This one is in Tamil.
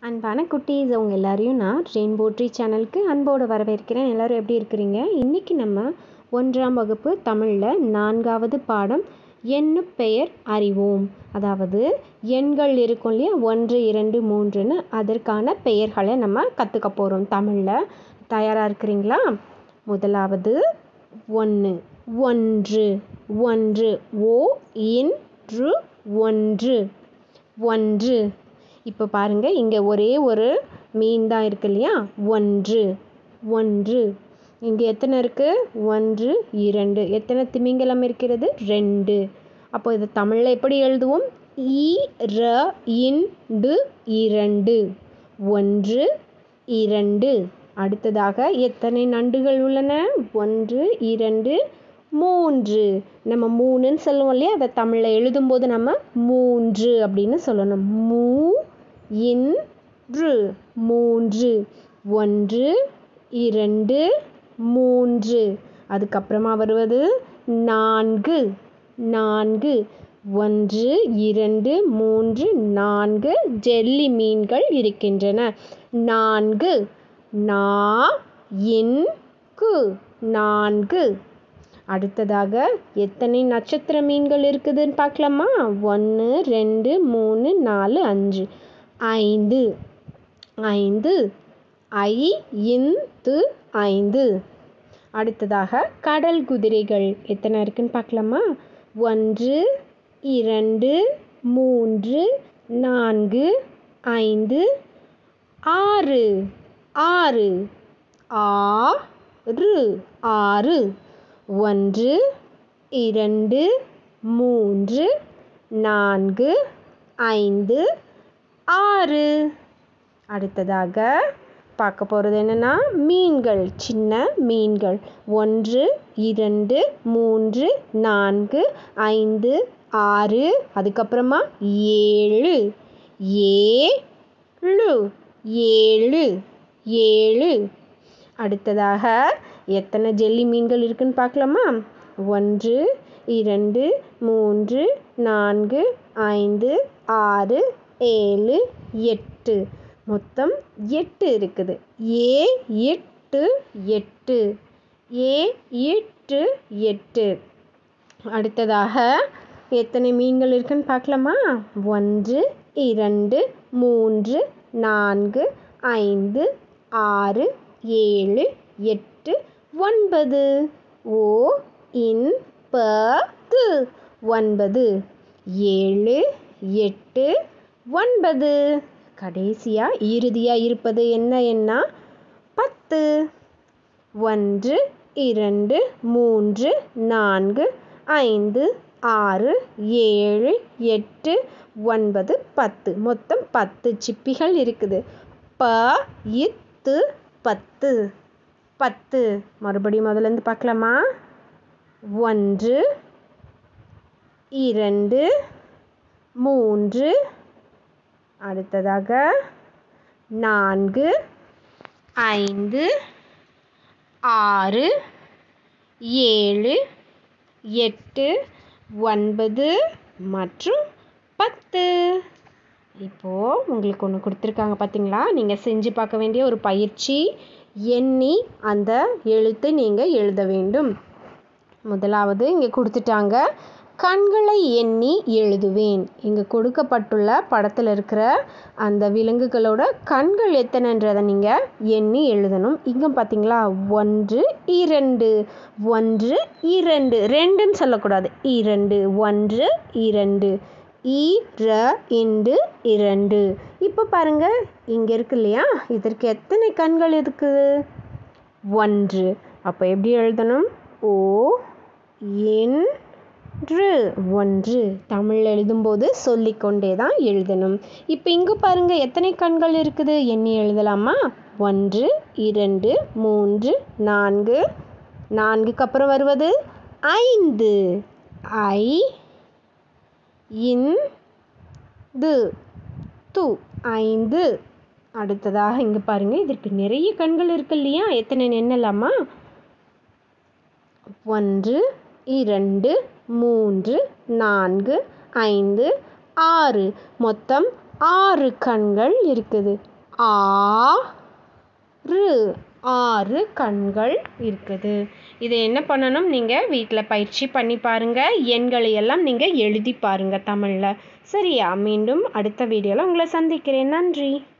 அன்பான குட்டீஸ் அவங்க எல்லாரையும் நான் ரெயின்போ ட்ரீ சேனலுக்கு அன்போடு வரவேற்கிறேன் எல்லாரும் எப்படி இருக்கிறீங்க இன்றைக்கி நம்ம ஒன்றாம் வகுப்பு தமிழில் நான்காவது பாடம் எண்ணு பெயர் அறிவோம் அதாவது எண்கள் இருக்கும் இல்லையா ஒன்று இரண்டு மூன்றுன்னு அதற்கான பெயர்களை நம்ம கற்றுக்க போகிறோம் தமிழில் தயாராக இருக்கிறீங்களா முதலாவது ஒன்று ஒன்று ஒன்று ஓ இன்று ஒன்று ஒன்று இப்போ பாருங்கள் இங்கே ஒரே ஒரு மீன் தான் இருக்கு இல்லையா ஒன்று ஒன்று இங்கே எத்தனை இருக்குது ஒன்று இரண்டு எத்தனை திமிங்கலம் இருக்கிறது ரெண்டு அப்போ இது தமிழில் எப்படி எழுதுவோம் இ ர இண்டு இரண்டு ஒன்று இரண்டு அடுத்ததாக எத்தனை நண்டுகள் உள்ளன ஒன்று இரண்டு மூன்று நம்ம மூணுன்னு சொல்லுவோம் இல்லையா அதை தமிழில் எழுதும்போது நம்ம மூன்று அப்படின்னு சொல்லணும் மூ இன்று மூன்று ஒன்று இரண்டு மூன்று அதுக்கப்புறமா வருவது நான்கு நான்கு ஒன்று இரண்டு மூன்று நான்கு ஜெல்லி மீன்கள் இருக்கின்றன நான்கு நா இன் கு நான்கு அடுத்ததாக எத்தனை நட்சத்திர மீன்கள் இருக்குதுன்னு பார்க்கலாமா ஒன்று ரெண்டு மூணு நாலு அஞ்சு ஐந்து ஐந்து ஐ இந்து ஐந்து அடுத்ததாக கடல் குதிரைகள் எத்தனை இருக்குன்னு பார்க்கலாமா ஒன்று இரண்டு மூன்று நான்கு ஐந்து ஆறு ஆறு ஆறு ஆறு ஒன்று இரண்டு மூன்று நான்கு ஐந்து ஆறு அடுத்ததாக பார்க்க போகிறது என்னென்னா மீன்கள் சின்ன மீன்கள் ஒன்று இரண்டு மூன்று நான்கு ஐந்து ஆறு அதுக்கப்புறமா ஏழு ஏழு ஏழு ஏழு அடுத்ததாக எத்தனை ஜெல்லி மீன்கள் இருக்குன்னு பார்க்கலாமா ஒன்று இரண்டு மூன்று நான்கு ஐந்து ஆறு ஏழு எட்டு மொத்தம் எட்டு இருக்குது ஏ எட்டு எட்டு ஏ எட்டு எட்டு அடுத்ததாக எத்தனை மீன்கள் இருக்குன்னு பார்க்கலாமா ஒன்று இரண்டு மூன்று நான்கு ஐந்து ஆறு ஏழு எட்டு ஒன்பது ஓ இன் ப து ஒன்பது ஏழு எட்டு ஒன்பது கடைசியாக இறுதியாக இருப்பது என்ன என்ன பத்து ஒன்று இரண்டு மூன்று நான்கு ஐந்து ஆறு ஏழு எட்டு ஒன்பது பத்து மொத்தம் பத்து சிப்பிகள் இருக்குது ப இத்து பத்து பத்து மறுபடியும் முதலேருந்து பார்க்கலாமா ஒன்று இரண்டு மூன்று அடுத்ததாக நான்கு ஐந்து ஆறு ஏழு எட்டு ஒன்பது மற்றும் பத்து இப்போது உங்களுக்கு ஒன்று கொடுத்துருக்காங்க பார்த்தீங்களா நீங்கள் செஞ்சு பார்க்க வேண்டிய ஒரு பயிற்சி எண்ணி அந்த எழுத்து நீங்கள் எழுத வேண்டும் முதலாவது இங்கே கொடுத்துட்டாங்க கண்களை எண்ணி எழுதுவேன் இங்கே கொடுக்கப்பட்டுள்ள படத்தில் இருக்கிற அந்த விலங்குகளோட கண்கள் எத்தனைன்றதை நீங்கள் எண்ணி எழுதணும் இங்கே பார்த்தீங்களா ஒன்று இரண்டு ஒன்று இரண்டு ரெண்டுன்னு சொல்லக்கூடாது இரண்டு ஒன்று இரண்டு இ ர இண்டு இரண்டு இப்போ பாருங்கள் இங்கே இருக்கு இல்லையா இதற்கு எத்தனை கண்கள் இருக்குது ஒன்று அப்போ எப்படி எழுதணும் ஓ என் று ஒன்று தமிழ் எழுதும்போது சொல்லிக்கொண்டே தான் எழுதணும் இப்போ இங்கே பாருங்கள் எத்தனை கண்கள் இருக்குது எண்ணி எழுதலாமா ஒன்று இரண்டு மூன்று நான்கு நான்குக்கு அப்புறம் வருவது ஐந்து ஐ இன் து து ஐந்து அடுத்ததாக இங்கே பாருங்கள் இதற்கு நிறைய கண்கள் இருக்கு இல்லையா எத்தனை எண்ணலாமா ஒன்று இரண்டு மூன்று நான்கு ஐந்து ஆறு மொத்தம் ஆறு கண்கள் இருக்குது ஆ ரு ஆறு கண்கள் இருக்குது இதை என்ன பண்ணணும் நீங்கள் வீட்டில் பயிற்சி பண்ணி பாருங்கள் எண்களை எல்லாம் நீங்கள் எழுதி பாருங்கள் தமிழில் சரியா மீண்டும் அடுத்த வீடியோவில் உங்களை சந்திக்கிறேன் நன்றி